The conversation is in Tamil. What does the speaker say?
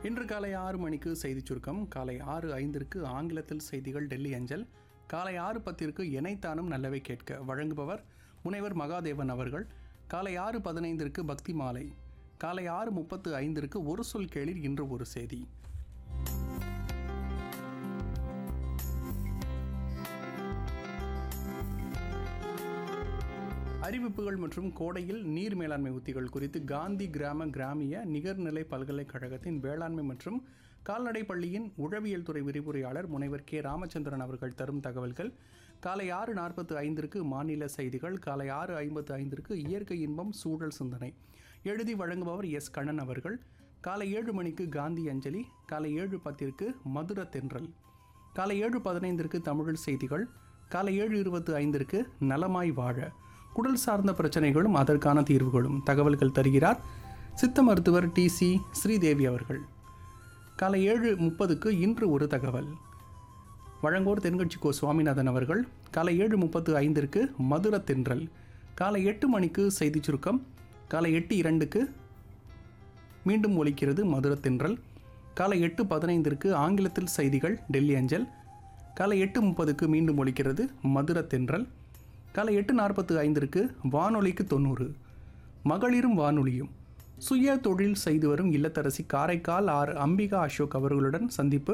இன்று காலை ஆறு மணிக்கு செய்திச் சுருக்கம் காலை ஆறு ஐந்திற்கு ஆங்கிலத்தில் செய்திகள் டெல்லி அஞ்சல் காலை ஆறு பத்திற்கு எனைத்தானும் நல்லவை கேட்க வழங்குபவர் முனைவர் மகாதேவன் அவர்கள் காலை ஆறு பதினைந்திற்கு பக்தி மாலை காலை ஆறு முப்பத்து ஐந்திற்கு ஒரு சொல் கேளிர் இன்று ஒரு செய்தி அறிவிப்புகள் மற்றும் கோடையில் நீர் மேலாண்மை உத்திகள் குறித்து காந்தி கிராம கிராமிய நிகர்நிலை பல்கலைக்கழகத்தின் வேளாண்மை மற்றும் கால்நடை பள்ளியின் உழவியல் துறை விரிவுரையாளர் முனைவர் கே ராமச்சந்திரன் அவர்கள் தரும் தகவல்கள் காலை ஆறு நாற்பத்து ஐந்திற்கு மாநில செய்திகள் காலை ஆறு ஐம்பத்து ஐந்திற்கு இயற்கை இன்பம் சூழல் சிந்தனை எழுதி வழங்குபவர் எஸ் கண்ணன் அவர்கள் காலை ஏழு மணிக்கு காந்தி அஞ்சலி காலை ஏழு பத்திற்கு மதுர தென்றல் காலை ஏழு பதினைந்திற்கு தமிழ் செய்திகள் காலை ஏழு இருபத்து ஐந்திற்கு நலமாய் வாழ குடல் சார்ந்த பிரச்சனைகளும் அதற்கான தீர்வுகளும் தகவல்கள் தருகிறார் சித்த மருத்துவர் டி சி ஸ்ரீதேவி அவர்கள் காலை ஏழு முப்பதுக்கு இன்று ஒரு தகவல் வழங்கோர் தென்கட்சி கோ சுவாமிநாதன் அவர்கள் காலை ஏழு முப்பத்து ஐந்திற்கு மதுர தென்றல் காலை எட்டு மணிக்கு செய்திச் சுருக்கம் காலை எட்டு இரண்டுக்கு மீண்டும் ஒலிக்கிறது மதுர தென்றல் காலை எட்டு பதினைந்திற்கு ஆங்கிலத்தில் செய்திகள் டெல்லி அஞ்சல் காலை எட்டு முப்பதுக்கு மீண்டும் ஒலிக்கிறது மதுர தென்றல் காலை எட்டு நாற்பத்து ஐந்திற்கு வானொலிக்கு தொண்ணூறு மகளிரும் வானொலியும் சுய தொழில் செய்து வரும் இல்லத்தரசி காரைக்கால் ஆர் அம்பிகா அசோக் அவர்களுடன் சந்திப்பு